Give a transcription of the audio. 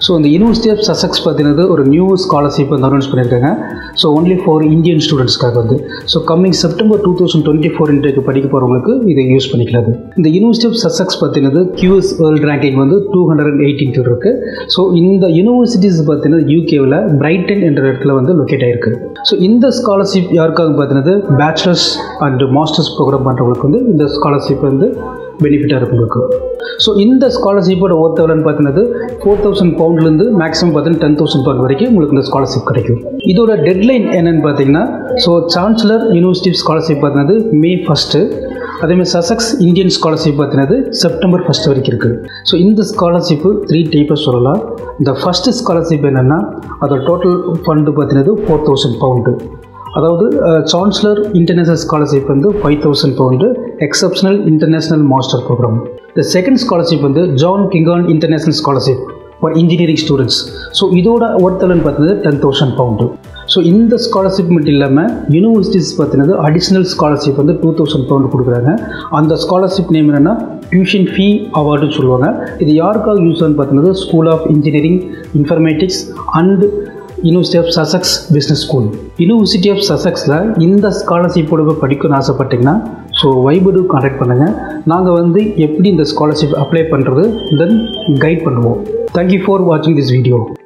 so இந்த university of Sussex பார்த்தீங்கன்னா ஒரு நியூ ஸ்காலர்ஷிப் வந்து அனௌன்ஸ் பண்ணியிருக்காங்க ஸோ ஒன்லி ஃபார் இந்தியன் ஸ்டூடெண்ட்ஸ்க்காக வந்து so coming September two thousand twenty four இன்றைக்கு படிக்க போகிறவங்களுக்கு இதை யூஸ் பண்ணிக்கலாம் இந்த யூனிவர்சிட்டி ஆஃப் சசக்ஸ் பார்த்தீங்கன்னா கியூஎஸ் வேர்ல்டு ரேங்கிங் வந்து டூ ஹண்ட்ரட் அண்ட் எயிட்டீன் இருக்குது ஸோ இந்த யூனிவர்சிட்டிஸ் பார்த்தீங்கன்னா யூகேவில் பிரைட்டன் என்ற இடத்துல வந்து லொக்கேட் ஆயிருக்கு ஸோ இந்த ஸ்காலர்ஷிப் யாருக்காக பார்த்தீங்கன்னா பேச்சுலர்ஸ் அண்ட் மாஸ்டர்ஸ் ப்ரோக்ராம் பண்ணுறவங்களுக்கு வந்து இந்த ஸ்காலர்ஷிப் வந்து பெனிஃபிட்டாக இருக்கும் உங்களுக்கு ஸோ இந்த ஸ்காலர்ஷிப்போட ஒர்த் எவ்வளோன்னு பார்த்தீங்கன்னா ஃபோர் தௌசண்ட் பவுண்ட்லேருந்து மேக்ஸிமம் பார்த்தீங்கன்னா டென் தௌசண்ட் பவுண்ட் வரைக்கும் உங்களுக்கு இந்த ஸ்காலர்ஷிப் கிடைக்கும் இதோட டெட்லைன் என்னென்னு பார்த்தீங்கன்னா ஸோ சான்சலர் யூனிவர்சிட்டி ஸ்காலர்ஷிப் பார்த்தீங்கன்னா மே ஃபஸ்ட்டு அதேமாதிரி சசக்ஸ் இந்தியன் ஸ்காலர்ஷிப் பார்த்தீங்கன்னா செப்டம்பர் ஃபஸ்ட் வரைக்கும் இருக்குது ஸோ இந்த ஸ்காலர்ஷிப்பு த்ரீ டைப்பாக சொல்லலாம் இந்த ஃபஸ்ட்டு ஸ்காலர்ஷிப் என்னென்னா அதோட டோட்டல் ஃபண்டு பார்த்தீங்கன்னா ஃபோர் தௌசண்ட் பவுண்டு அதாவது சான்சலர் இன்டர்நேஷ்னல் ஸ்காலர்ஷிப் வந்து five thousand pound exceptional international master program இந்த செகண்ட் ஸ்காலர்ஷிப் வந்து John Kingon international scholarship for engineering students so இதோட ஒருத்தலன்னு பார்த்தீங்கன்னா டென் தௌசண்ட் பவுண்டு ஸோ இந்த ஸ்காலர்ஷிப் மட்டும் இல்லாமல் யூனிவர்சிட்டிஸ் பார்த்தீங்கன்னா அடிஷ்னல் ஸ்காலர்ஷிப் வந்து டூ தௌசண்ட் பவுண்ட் கொடுக்குறாங்க அந்த ஸ்காலர்ஷிப் நேம் என்னென்னா டியூஷன் ஃபீ அவார்டுன்னு சொல்லுவாங்க இது யாருக்காக யூஸ் ஆகுன்னு பார்த்தீங்கன்னா school of engineering informatics and university of Sussex business school university of சசக்ஸில் இந்த ஸ்காலர்ஷிப்போட படிக்கணும்னு ஆசைப்பட்டீங்கன்னா ஸோ வைபடு கான்டாக்ட் பண்ணுங்கள் நாங்கள் வந்து எப்படி இந்த ஸ்காலர்ஷிப் அப்ளை பண்ணுறது தென் கைட் பண்ணுவோம் தேங்க்யூ ஃபார் வாட்சிங் திஸ் வீடியோ